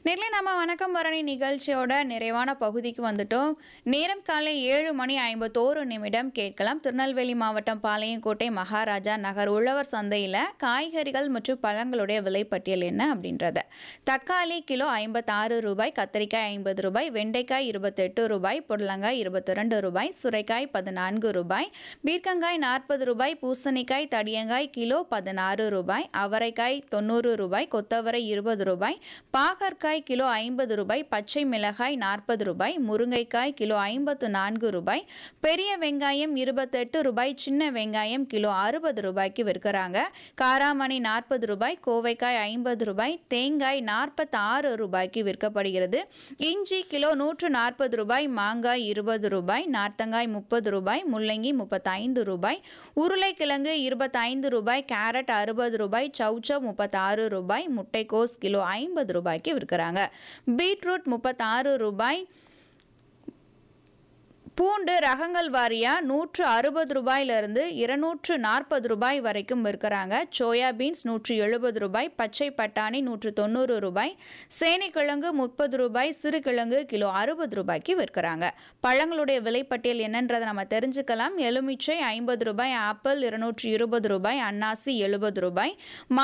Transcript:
நெல்லை நம்ம வணக்கம் பரணி நிகழ்ச்சியோட நிறைவான பகுதிக்கு வந்துட்டோம் நேரம் காலை ஏழு மணி ஐம்பத்தோரு நிமிடம் கேட்கலாம் திருநெல்வேலி மாவட்டம் பாளையங்கோட்டை மகாராஜா நகர் உழவர் சந்தையில் காய்கறிகள் மற்றும் பழங்களுடைய விலைப்பட்டியல் என்ன அப்படின்றத தக்காளி கிலோ ஐம்பத்தாறு ரூபாய் கத்திரிக்காய் ஐம்பது ரூபாய் வெண்டைக்காய் இருபத்தெட்டு ரூபாய் புடலங்காய் இருபத்தி ரெண்டு ரூபாய் சுரைக்காய் பதினான்கு ரூபாய் பீர்க்கங்காய் நாற்பது ரூபாய் பூசணிக்காய் தடியங்காய் கிலோ பதினாறு ரூபாய் அவரைக்காய் தொண்ணூறு ரூபாய் கொத்தவரை இருபது ரூபாய் பாகற்காய் கிலோ ஐம்பது ரூபாய் பச்சை மிளகாய் நாற்பது ரூபாய் முருங்கைக்காய் கிலோ ஐம்பத்து நான்கு ரூபாய் பெரிய வெங்காயம் இருபத்தெட்டு ரூபாய் சின்ன வெங்காயம் கிலோ அறுபது ரூபாய்க்கு விற்கிறாங்க காராமணி நாற்பது ரூபாய் கோவைக்காய் ஐம்பது ரூபாய் தேங்காய் நாற்பத்தாறு ரூபாய்க்கு விற்கப்படுகிறது இஞ்சி கிலோ நூற்று நாற்பது ரூபாய் மாங்காய் இருபது ரூபாய் நார்த்தங்காய் முப்பது ரூபாய் முள்ளங்கி முப்பத்தைந்து ரூபாய் உருளைக்கிழங்கு இருபத்தைந்து ரூபாய் கேரட் அறுபது ரூபாய் சௌச்சவ் முப்பத்தாறு ரூபாய் முட்டைக்கோஸ் கிலோ ஐம்பது ரூபாய்க்கு விற்கிறாங்க பீட்ரூட் முப்பத்தாறு ரூபாய் பூண்டு ரகங்கள் வாரியா நூற்று அறுபது ரூபாயிலிருந்து இருநூற்று நாற்பது ரூபாய் வரைக்கும் விற்கிறாங்க சோயா பீன்ஸ் நூற்று எழுபது ரூபாய் பச்சை பட்டாணி நூற்று தொண்ணூறு ரூபாய் சேனைக்கிழங்கு முப்பது ரூபாய் சிறுகிழங்கு கிலோ அறுபது ரூபாய்க்கு விற்கிறாங்க பழங்களுடைய விலைப்பட்டியல் என்னன்றதை நம்ம தெரிஞ்சுக்கலாம் எலுமிச்சை ஐம்பது ரூபாய் ஆப்பிள் இருநூற்று இருபது ரூபாய் அன்னாசி எழுபது ரூபாய்